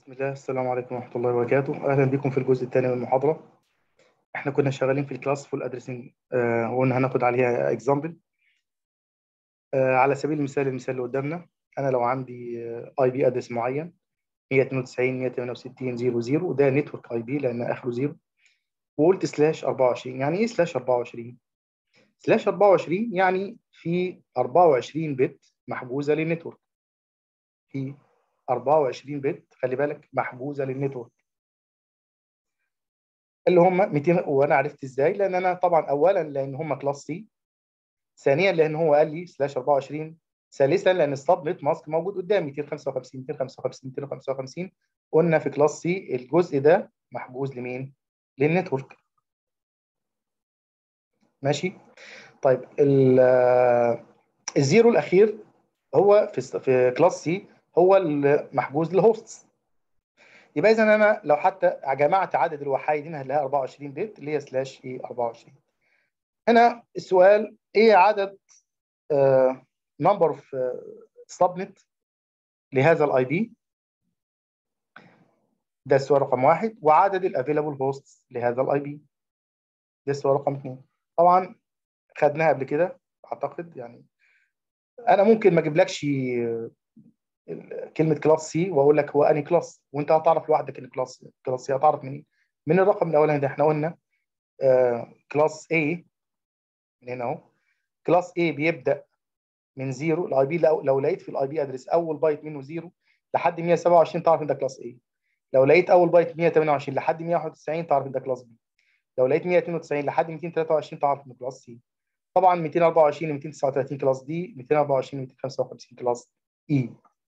بسم الله السلام عليكم ورحمة الله وبركاته أهلا بكم في الجزء الثاني من المحاضرة احنا كنا شغالين في الكلاس فول ادريسنج وقلنا هناخد عليها اكزامبل على سبيل المثال المثال اللي قدامنا انا لو عندي اي بي ادرس معين 192 168 00 وده نتورك اي بي لان اخره زيرو وقلت سلاش 24 يعني ايه سلاش 24 سلاش 24 يعني في 24 بت محجوزه للنتورك في 24 بت خلي بالك محجوزه للنتورك اللي هم 200 وانا عرفت ازاي لان انا طبعا اولا لان هم كلاس سي ثانيا لان هو قال لي سلاش 24 ثالثا لان السب نت ماسك موجود قدامي 255 255 255 قلنا في كلاس سي الجزء ده محجوز لمين؟ للنتورك ماشي طيب الزيرو الاخير هو في في كلاس سي هو المحجوز للهوستس يبقى اذا انا لو حتى جمعت عدد الوحايد هنا هنلاقيها 24 بت اللي هي سلاش ايه 24 هنا السؤال ايه عدد نمبر اوف سبنت لهذا الاي بي ده السؤال رقم واحد وعدد الافيلابل هوستس لهذا الاي بي ده السؤال رقم اثنين طبعا خدناها قبل كده اعتقد يعني انا ممكن ما اجيبلكش كلمه كلاس سي واقول لك هو اني كلاس وانت هتعرف لوحدك ان كلاس كلاس سي هتعرف منين؟ من الرقم الاولاني ده احنا قلنا آه كلاس A من هنا اهو كلاس A بيبدا من زيرو الاي بي لو, لو لقيت في الاي بي ادرس اول بايت منه زيرو لحد 127 تعرف ان ده كلاس A لو لقيت اول بايت 128 لحد 191 تعرف ان ده كلاس B لو لقيت 192 لحد 223 تعرف انه كلاس C طبعا 224 و 239 كلاس D 224 و 255 كلاس E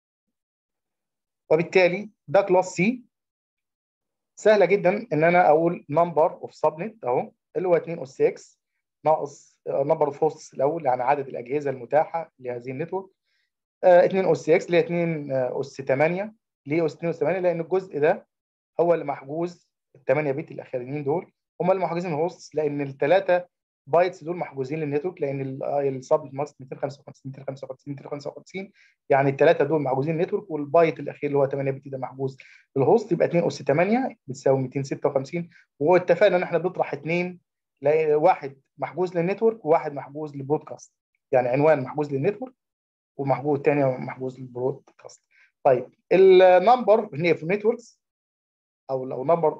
وبالتالي ده كلاس سي سهله جدا ان انا اقول نمبر اوف سبنت اهو اللي هو 2 اس 6 ناقص نمبر اوف هوستس الاول يعني عدد الاجهزه المتاحه لهذه النتورك 2 اس 6 اللي هي 2 اس 8 ليه اس 2 اس 8 لان الجزء ده هو اللي محجوز ال 8 بت الاخرانيين دول هم اللي محجوزين الهوستس لان الثلاثه بايتس دول محجوزين للنتورك لان السب ماست 255 255 255 يعني الثلاثه دول محجوزين نتورك والبايت الاخير اللي هو 8 بت ده محجوز للهوست يبقى 2 اس 8 بتساوي 256 واتفقنا ان احنا بنطرح اثنين واحد محجوز للنتورك وواحد محجوز للبرودكاست يعني عنوان محجوز للنتورك ومحجوز الثاني محجوز للبرودكاست طيب النمبر هي في النتوركس او لو نمبر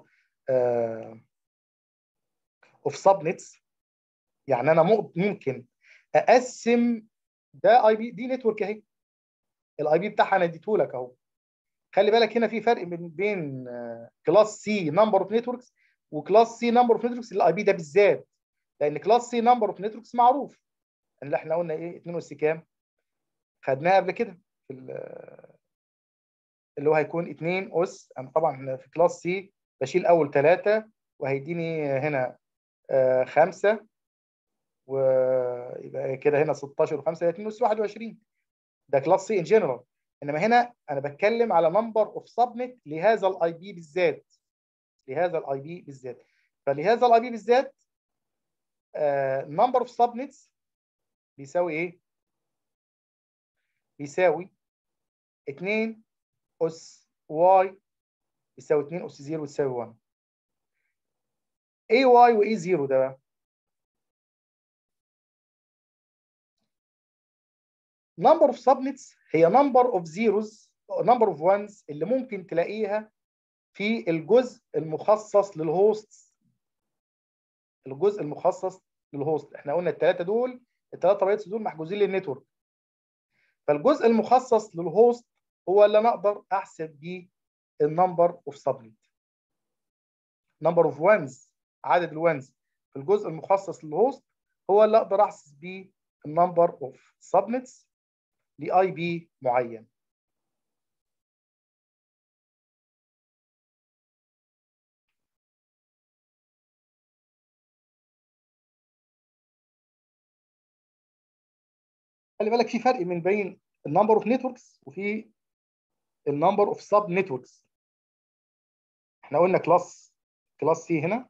اوف سبنتس يعني انا ممكن اقسم ده اي بي دي نتورك اهي الاي بي بتاعها انا اديته لك اهو خلي بالك هنا في فرق بين كلاس سي نمبر اوف نتوركس وكلاس سي نمبر اوف نتوركس الاي بي ده بالذات لان كلاس سي نمبر اوف نتوركس معروف اللي احنا قلنا ايه 2 اس كام خدناها قبل كده في اللي هو هيكون 2 اس انا طبعا في كلاس سي بشيل اول ثلاثه وهيديني هنا خمسه ويبقى كده هنا 16 و5 2 اس 21 ده كلاس سي ان جنرال انما هنا انا بتكلم على نمبر اوف سبنت لهذا الاي بي بالذات لهذا الاي بي بالذات فلهذا الاي بي بالذات نمبر اوف سبنتس بيساوي ايه؟ بيساوي 2 اس واي يساوي 2 اس 0 يساوي 1 اي واي واي 0 ده بقى number of subnets هي number of zeros number of ones اللي ممكن تلاقيها في الجزء المخصص للهوست الجزء المخصص للهوست احنا قلنا الثلاثه دول الثلاثه بايتس دول محجوزين للنتورك فالجزء المخصص للهوست هو اللي انا اقدر احسب بيه النمبر اوف سبنت نمبر اوف وانز عدد الوانز في الجزء المخصص للهوست هو اللي اقدر احسب بيه النمبر اوف سبنتس لاي بي معين خلي بالك في فرق من بين النمبر اوف نتوركس وفي النمبر اوف سب نتوركس احنا قلنا كلاس كلاس سي هنا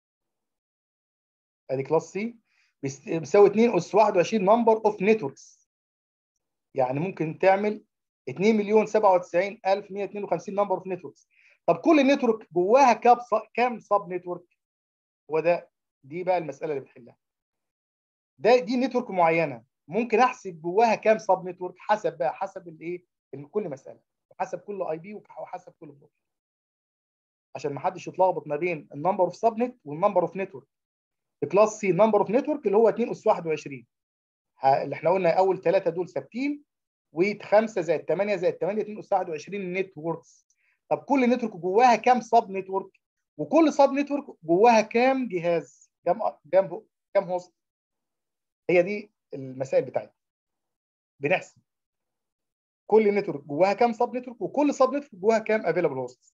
ادي كلاس سي بيساوي 2 اس 21 نمبر اوف نتوركس يعني ممكن تعمل 2 مليون 97152 نمبر اوف نتوركس طب كل نتورك جواها كام كام سب نتورك هو ده دي بقى المساله اللي بنحلها ده دي نتورك معينه ممكن احسب جواها كام سب نتورك حسب بقى حسب الايه كل مساله وحسب كل اي بي وحسب كل بلوك عشان ما حدش يتلخبط ما بين النمبر اوف سب نت والنمبر اوف نتورك في كلاس سي نمبر اوف نتورك اللي هو 2 اس 21 اللي احنا قلنا اول ثلاثه دول ثابتين و5 زائد 8 زائد 8 2 اس 21 نتوركس طب كل نتورك جواها كام سب نتورك وكل سب نتورك جواها كام جهاز كام كام كام هوست هي دي المسائل بتاعتنا بنحسب كل نتورك جواها كام سب نتورك وكل سب نتورك جواها كام افيلابل هوست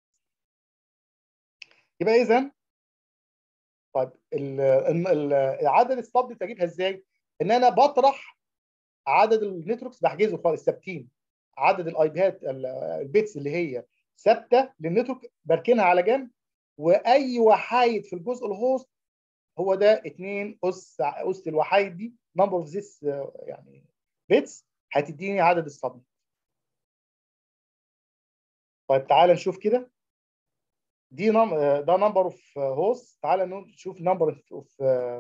يبقى اذا طيب ال ال عدد السب نت اجيبها ازاي؟ ان انا بطرح عدد النتوركس بحجزه خالص ثابتين عدد الاي بيات البيتس اللي هي ثابته للنتورك بركنها على جنب واي وحايد في الجزء الهوست هو ده 2 اس اس الوحايد دي نمبر اوف ذيس يعني بيتس هتديني عدد السب طيب تعال نشوف كده دي نم... ده نمبر اوف هوست تعال نشوف نمبر اوف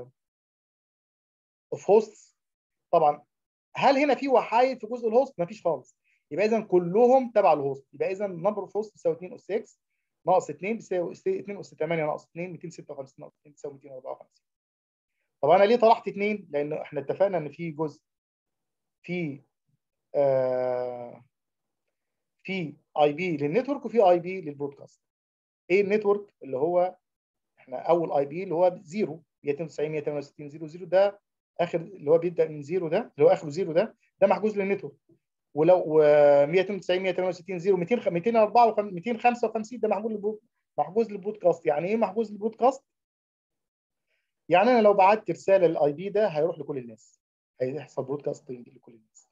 اوف هوست طبعا هل هنا في وحايد في جزء الهوست؟ مفيش خالص يبقى اذا كلهم تبع الهوست يبقى اذا نمبر اوف هوست بيساوي 2 اس 6 ناقص 2 بيساوي 2 اس 8 ناقص 2 256 ناقص 2 بيساوي 254 طب انا ليه طرحت 2 لان احنا اتفقنا ان في جزء في آه في اي بي للنتورك وفي اي بي للبرودكاست ايه النتورك اللي هو احنا اول اي بي اللي هو 0 192 168 00 ده اخر اللي هو بيبدا من 0 ده اللي هو اخره 0 ده ده محجوز للنتورك ولو 192 168 0 200 254 255 ده محجوز محجوز للبرودكاست يعني ايه محجوز للبرودكاست؟ يعني انا لو بعت رساله للاي بي ده هيروح لكل الناس هيحصل برودكاستنج لكل الناس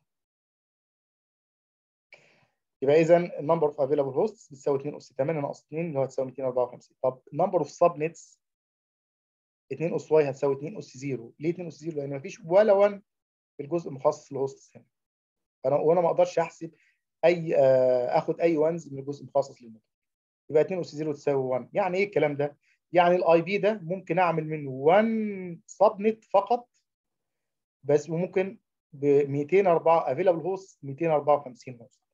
يبقى اذا النمبر اوف افيلابل هوستس بتساوي 2 اس 8 ناقص 2 اللي هو تساوي 254 طب النمبر اوف سب نتس 2 اس واي هتساوي 2 اس 0 ليه 2 اس 0 لان مفيش ولا 1 في الجزء المخصص للهوستس هنا فانا وانا ما اقدرش احسب اي اخد اي وانز من الجزء المخصص للنتورك يبقى 2 اس 0 تساوي 1 يعني ايه الكلام ده يعني الاي بي ده ممكن اعمل منه 1 سب نت فقط بس وممكن ب 204 افيلابل هوست 254 هوست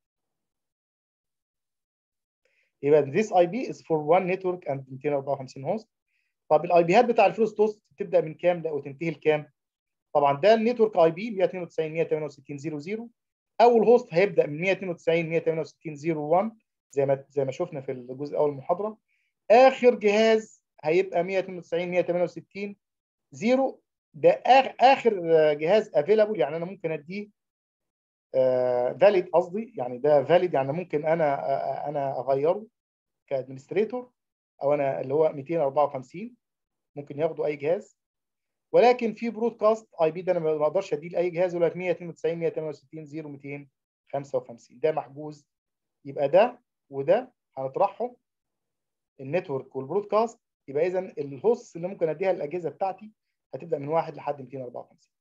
يبقى this IP is for one network and 254 هوست طب الاي بيات بتاع الفيرست هوست تبدا من كام لا وتنتهي لكام؟ طبعا ده النتورك اي بي 192 168 00 اول هوست هيبدا من 192 168 01 زي ما زي ما شفنا في الجزء الاول من المحاضره اخر جهاز هيبقى 192 168 0 ده اخر جهاز افيلابل يعني انا ممكن اديه فاليد قصدي يعني ده فاليد يعني ممكن انا انا اغيره كادمنستريتور او انا اللي هو 254 ممكن ياخدوا اي جهاز ولكن في برودكاست اي بي ده انا ما اقدرش اديه لاي جهاز ولا 192 168 0 255 ده محجوز يبقى ده وده هنطرحهم النتورك والبرودكاست يبقى اذا الهوست اللي ممكن اديها للاجهزه بتاعتي هتبدا من واحد لحد 254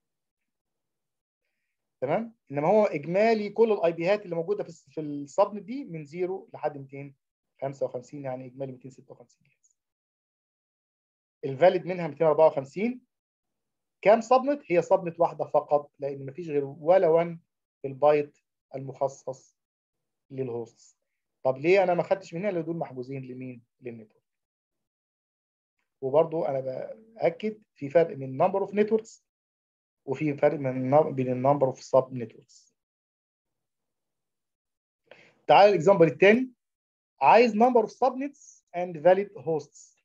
تمام انما هو اجمالي كل الاي بيات اللي موجوده في في السبنت دي من 0 لحد 255 يعني اجمالي 256 جهاز الفاليد منها 254 كام سبنت هي سبنت واحده فقط لان مفيش غير ولا 1 في البايت المخصص للهوست طب ليه انا ما خدتش منها اللي دول محجوزين لمين للنتورك وبرضو انا باكد في فرق من نمبر اوف نتوركس وفي فرق من بين النمبر اوف سب نتوركس تعال الاكزامبل الثاني عايز نمبر اوف سب نتس اند فاليد هوستس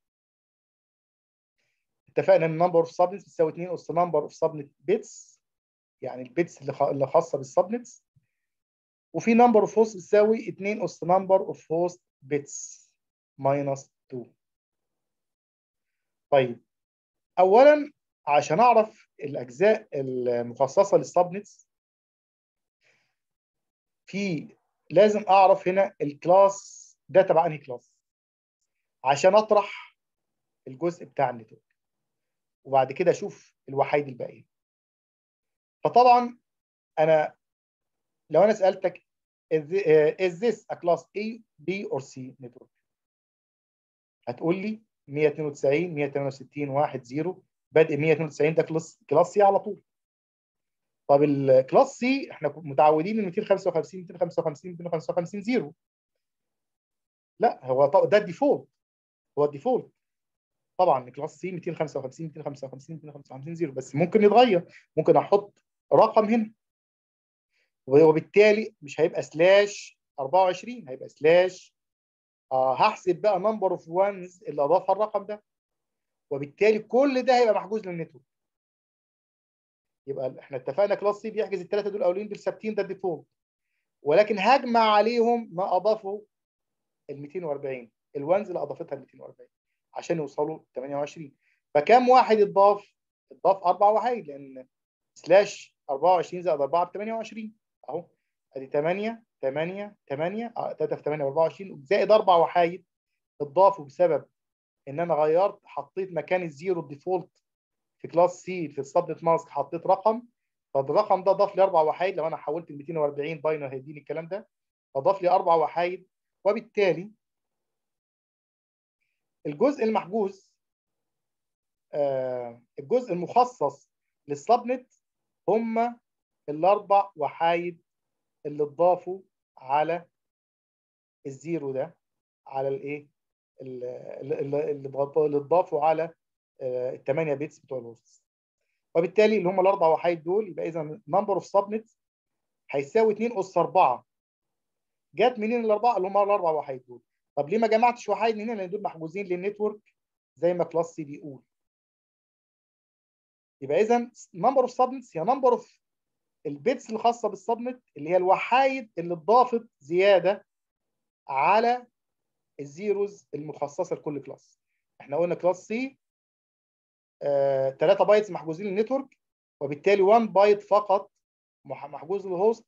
اتفقنا ان نمبر اوف سب نتس بتساوي 2 اس نمبر اوف سب نت بيتس يعني البيتس اللي خاصه بالسب نتس وفي نمبر اوف هوست بتساوي 2 اس نمبر اوف هوست بيتس ماينس 2 طيب اولا عشان اعرف الاجزاء المخصصه للسبنتس في لازم اعرف هنا الكلاس ده تبع انهي كلاس عشان اطرح الجزء بتاع النتورك وبعد كده اشوف الوحيد الباقيين فطبعا انا لو انا سالتك is, uh, is this a class A B or C network هتقول لي 192 168 1 0 بادئ 192 ده كلاس كلاس سي على طول طب الكلاس سي احنا متعودين ان 255 255 255 0 لا هو ده الديفولت هو الديفولت طبعا كلاس سي 255 255 255 0 بس ممكن يتغير ممكن احط رقم هنا وبالتالي مش هيبقى سلاش 24 هيبقى سلاش آه هحسب بقى نمبر اوف وانز اللي اضافها الرقم ده وبالتالي كل ده هيبقى محجوز للنتورك يبقى احنا اتفقنا كلاس سي بيحجز الثلاثه دول الاولين دول ثابتين ده الديفولت ولكن هجمع عليهم ما اضافه ال 240 الوانز اللي اضافتها ال 240 عشان يوصلوا 28 فكم واحد اتضاف؟ اتضاف اربع وحيد لان سلاش 24 زائد 4 ب 28 اهو ادي 8 8 8 3 في 8 24 زائد اربع وحايد اتضافوا بسبب ان انا غيرت حطيت مكان الزيرو الديفولت في كلاس سي في السبنت ماسك حطيت رقم فالرقم ده ضاف لي اربع وحايد لو انا حولت ال 240 باينر هيديني الكلام ده فضاف لي اربع وحايد وبالتالي الجزء المحجوز آه الجزء المخصص للسبنت هم الاربع وحايد اللي اتضافوا على الزيرو ده على الايه اللي اللي اتضافوا على ال 8 بيتس بتوع الهوست وبالتالي اللي هم الاربع وحيد دول يبقى اذا نمبر اوف سبنت هيساوي 2 اس 4 جت منين الاربعه اللي هم الاربع وحيد دول طب ليه ما جمعتش وحيد من هنا لان دول محجوزين للنتورك زي ما كلاس سي بيقول يبقى اذا نمبر اوف سبنتس هي نمبر اوف البيتس الخاصه بالسبنت اللي هي الوحايد اللي اتضافت زياده على الزيروز المخصصه لكل كلاس احنا قلنا كلاس سي 3 بايتس محجوزين للنتورك وبالتالي 1 بايت فقط محجوز للهوست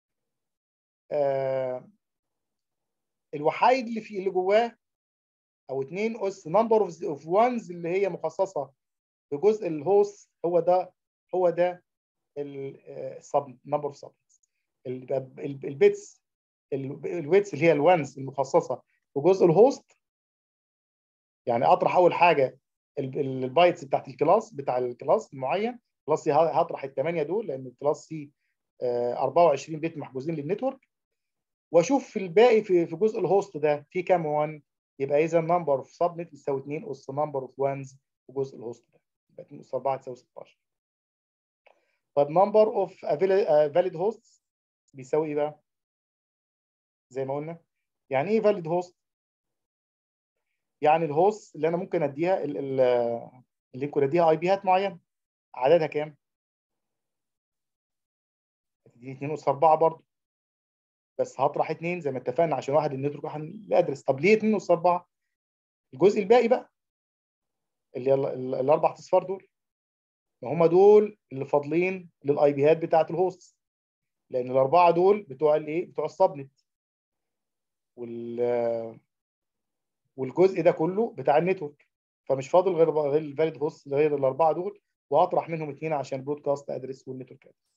آه الوحايد اللي في اللي جواه او 2 اس نمبر اوف وانز اللي هي مخصصه بجزء الهوست هو ده هو ده السب نمبر اوف سبنتس البيتس الويتس اللي هي الوانز المخصصه بجزء الهوست يعني اطرح اول حاجه البايتس بتاعت الكلاس بتاع الكلاس المعين كلاس سي هطرح الثمانيه دول لان الكلاس سي 24 بيت محجوزين للنتورك واشوف في الباقي في في جزء الهوست ده في كام 1 يبقى اذا نمبر اوف سبنت يساوي 2 اس نمبر اوف وانز في جزء الهوست ده يبقى 2 اس 4 تساوي 16 طب نمبر اوف فاليد هوست بيساوي ايه بقى؟ زي ما قلنا يعني ايه فاليد هوست؟ يعني الهوست اللي انا ممكن اديها اللي ممكن اديها اي بيهات معينه عددها كام؟ هتديني 2 اس 4 برضه بس هطرح اثنين زي ما اتفقنا عشان واحد النتورك واحد الادرس طب ليه 2 اس 4 الجزء الباقي بقى اللي هي الاربع اصفار دول ما هم دول اللي فاضلين للاي بيهات بتاعه الهوست لان الاربعه دول بتوع الايه بتوع السبنت وال والجزء ده كله بتاع النتورك فمش فاضل غير غير الفاليد هوست غير الاربعه دول وهطرح منهم اثنين عشان برودكاست ادرس والنتورك ادرس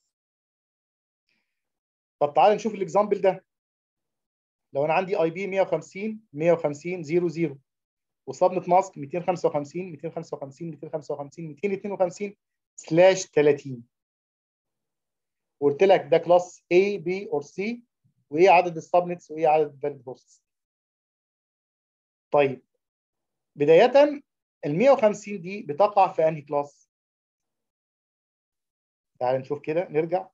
طب تعال نشوف الاكزامبل ده لو انا عندي اي بي 150 150 00 وصبنة ماسك 255 255 255 252 سلاش 30 وقلت لك ده كلاس A B or C وايه عدد السبنتس وايه عدد الفاليد هوستس طيب بداية ال 150 دي بتقع في انهي كلاس؟ تعال نشوف كده نرجع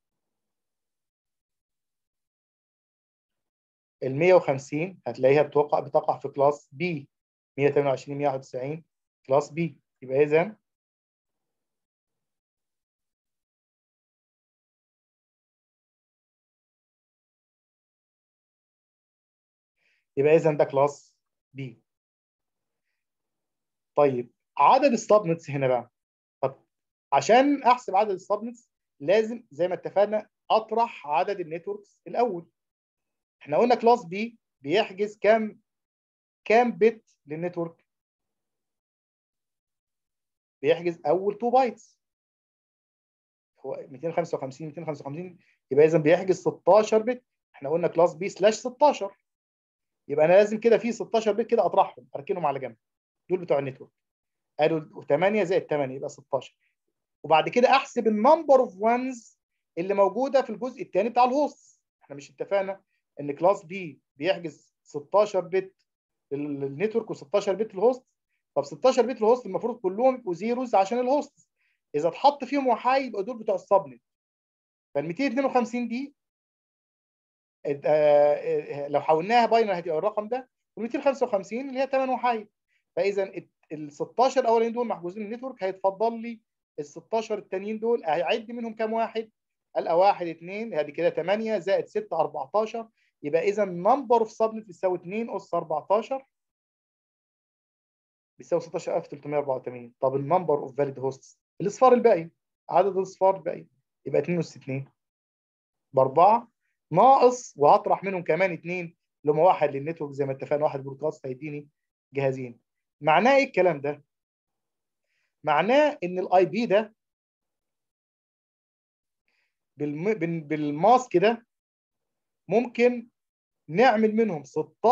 ال 150 هتلاقيها بتوقع بتقع في كلاس B 128 191 كلاس B يبقى اذا يبقى اذا ده كلاس B طيب عدد السبنتس هنا بقى طب عشان احسب عدد السبنتس لازم زي ما اتفقنا اطرح عدد النتوركس الاول احنا قلنا كلاس بي بيحجز كام كام بت للنتورك بيحجز اول 2 بايتس هو 255 255 يبقى اذا بيحجز 16 بت احنا قلنا كلاس بي سلاش 16 يبقى انا لازم كده في 16 بت كده اطرحهم اركنهم على جنب دول بتوع النتورك قالوا 8 زائد 8 يبقى 16 وبعد كده احسب النمبر اوف وانز اللي موجوده في الجزء الثاني بتاع الهوست احنا مش اتفقنا ان كلاس بي بيحجز 16 بت للنتورك و16 بت للهوست طب 16 بت الهوست المفروض كلهم يبقوا زيروز عشان الهوست اذا اتحط فيهم وحايد يبقى دول بتوع السبنت فال 252 دي لو حولناها باينر هتبقى الرقم ده وال 255 اللي هي 8 وحايد فاذا ال 16 الاولين دول محجوزين النتورك هيتفضل لي ال 16 التانيين دول هيعد منهم كام واحد؟ القى 1 2 ادي كده 8 زائد 6 14 يبقى اذا نمبر اوف سبنت بيساوي 2 اس 14 بيساوي 16384 طب النمبر اوف فاليد هوستس الاصفار الباقي عدد الاصفار الباقي يبقى 2 اس 2 باربعه ناقص وهطرح منهم كمان اثنين اللي هم واحد للنتورك زي ما اتفقنا واحد برودكاست هيديني جهازين معناه ايه الكلام ده؟ معناه ان الاي بي ده بالماسك ده ممكن نعمل منهم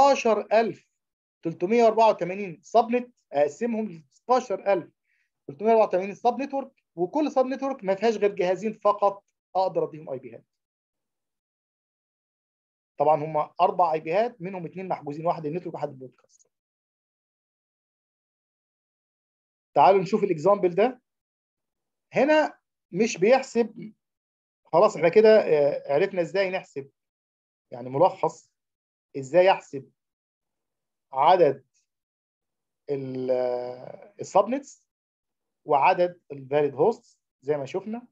16384 سبنت اقسمهم ل 16384 سب نتورك وكل سب نتورك ما فيهاش غير جهازين فقط اقدر اديهم اي بيهات طبعا هم اربع اي بيهات منهم اثنين محجوزين واحد النتورك وواحد البودكاست تعالوا نشوف الاكزامبل ده هنا مش بيحسب خلاص احنا كده عرفنا ازاي نحسب يعني ملخص ازاي احسب عدد السبنتس وعدد الفاليد هوست زي ما شفنا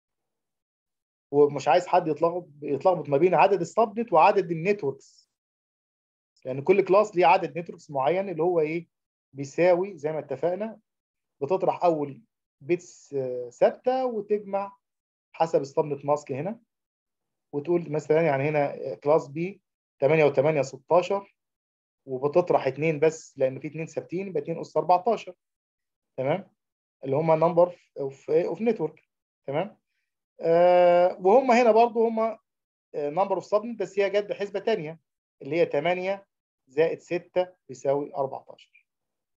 ومش عايز حد يتلخبط يتلخبط ما بين عدد السبنت وعدد النتوركس لان يعني كل كلاس ليه عدد نتوركس معين اللي هو ايه بيساوي زي ما اتفقنا بتطرح اول بيتس ثابته وتجمع حسب السبنت ماسك هنا وتقول مثلا يعني هنا كلاس بي 8 و8 16 وبتطرح اثنين بس لان في اثنين ثابتين يبقى 2 اس 14 تمام اللي هم نمبر اوف اوف نتورك تمام آه وهم هنا برضو هم نمبر اوف سبنت بس هي جت بحسبه ثانيه اللي هي 8 زائد 6 بيساوي 14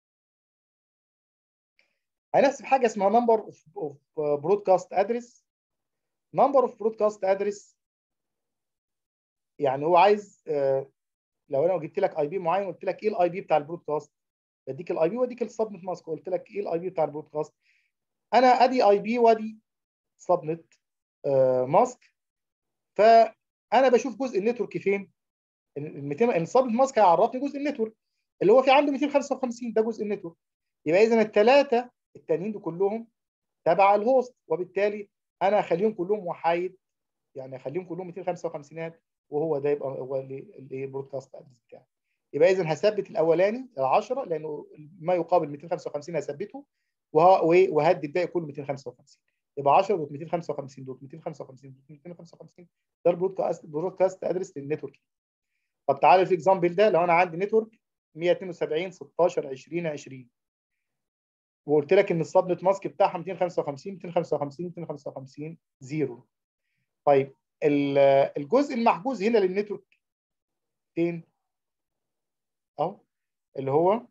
هنحسب حاجه اسمها نمبر اوف برودكاست ادرس نمبر اوف برودكاست ادرس يعني هو عايز آه لو انا جبت لك اي بي معين قلت لك ايه الاي بي بتاع البرودكاست بديك الاي بي واديك السبنت ماسك قلت لك ايه الاي بي بتاع البرودكاست انا ادي اي بي وادي سبنت آه ماسك فانا بشوف جزء النتورك فين ال 200 السبنت ماسك هيعرفني جزء النتورك اللي هو في عنده 255 ده جزء النتورك يبقى اذا الثلاثه التانيين دول كلهم تبع الهوست وبالتالي انا اخليهم كلهم وحايد يعني اخليهم كلهم 255 وهو ده يبقى هو اللي البرودكاست ادرس بتاعي يبقى اذا هثبت الاولاني ال 10 لانه ما يقابل 255 هثبته وهدي الباقي كله 255 يبقى 10 دوت 255 دوت 255 دوت 255 ده البرودكاست برودكاست ادرس للنتورك طب تعالى في اكزامبل ده لو انا عندي نتورك 172 16 20 20 وقلت لك ان السبنت ماسك بتاعها 255 255 255 0 طيب الجزء المحجوز هنا للنتورك فين؟ اهو اللي هو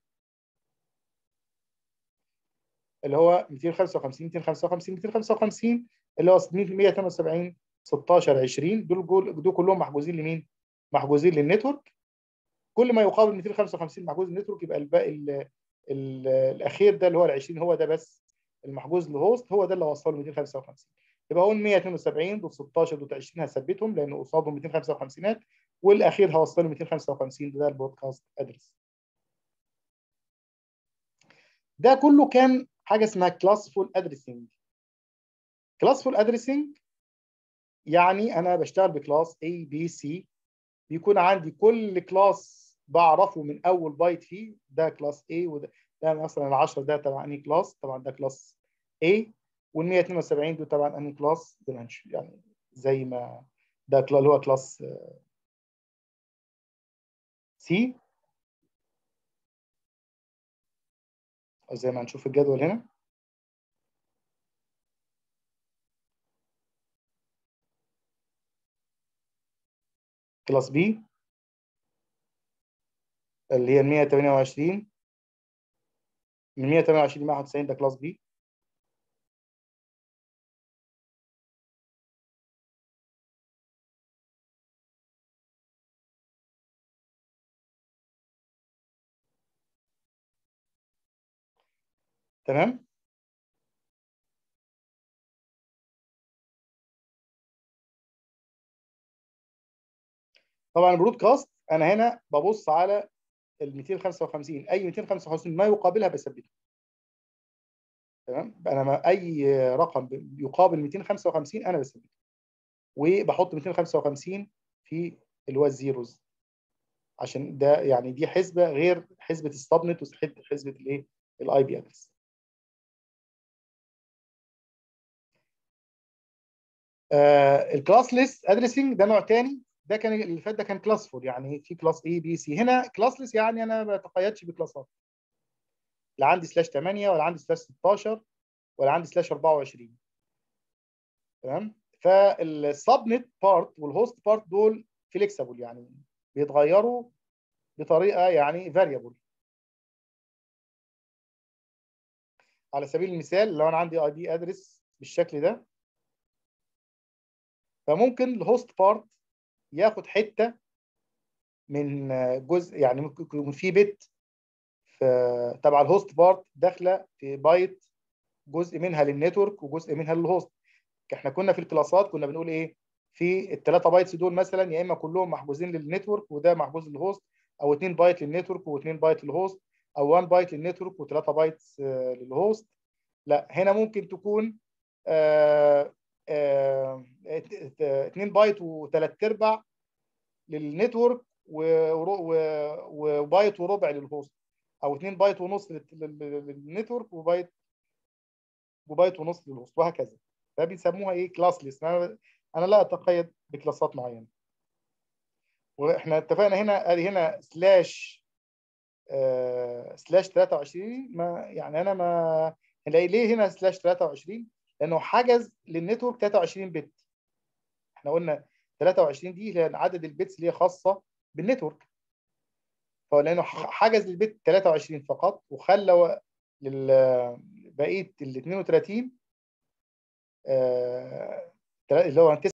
اللي هو 255 255 255 اللي هو 178 16 20 دول دول, دول كلهم محجوزين لمين؟ محجوزين للنتورك كل ما يقابل 255 محجوز للنتورك يبقى الباقي ال ال الاخير ده اللي هو ال 20 هو ده بس المحجوز للهوست هو ده اللي وصله 255 يبقى اقول 172 دوت 16 دوت 20 هثبتهم لان قصادهم 255 والاخير هوصله 255 ده البودكاست ادرس ده كله كان حاجه اسمها كلاسفول ادريسنج كلاسفول ادريسنج يعني انا بشتغل بكلاس A B C بيكون عندي كل كلاس بعرفه من اول بايت فيه ده كلاس A وده ده مثلا ال 10 ده تبع انهي كلاس طبعا ده كلاس A وال 172 دول طبعا انهي كلاس ديمنشن يعني زي ما ده اللي هو كلاس سي زي ما هنشوف الجدول هنا كلاس بي اللي هي 128 من 128 ل 191 ده كلاس بي تمام طبعا البرودكاست انا هنا ببص على ال 255 اي 255 ما يقابلها بثبته تمام انا ما اي رقم يقابل 255 انا بثبته وبحط 255 في اللي هو الزيروز عشان ده يعني دي حسبه غير حسبه السبنت وحسبه الايه الاي بي ادرس آه الكلاس ليست ادريسنج ده نوع تاني ده كان اللي فات ده كان كلاس فور يعني في كلاس اي بي سي هنا كلاسلس يعني انا ما بتقيدش بكلاسات لا عندي سلاش 8 ولا عندي سلاش 16 ولا عندي سلاش 24 تمام فالسبنت بارت والهوست بارت دول فليكسبل يعني بيتغيروا بطريقه يعني فاريبل على سبيل المثال لو انا عندي اي بي ادرس بالشكل ده فممكن الهوست بارت ياخد حته من جزء يعني ممكن يكون في بت في تبع الهوست بارت داخله في بايت جزء منها للنتورك وجزء منها للهوست احنا كنا في الكلاسات كنا بنقول ايه في الثلاثه بايتس دول مثلا يا اما كلهم محجوزين للنتورك وده محجوز للهوست او 2 بايت للنتورك و2 بايت للهوست او 1 بايت للنتورك و3 بايتس للهوست لا هنا ممكن تكون آه 2 بايت وثلاث ارباع للنتورك وبايت وربع للهوست او 2 بايت ونص للنتورك وبايت وبايت ونص للهوست وهكذا فبيسموها ايه كلاسلس انا انا لا اتقيد بكلاسات معينه واحنا اتفقنا هنا ادي هنا سلاش آه سلاش 23 ما يعني انا ما نلاقي ليه هنا سلاش 23 لانه حجز للنتورك 23 بت احنا قلنا 23 دي هي عدد البيتس اللي هي خاصه بالنتورك فلانه حجز للبت 23 فقط وخلى بقيه ال 32 آه اللي هو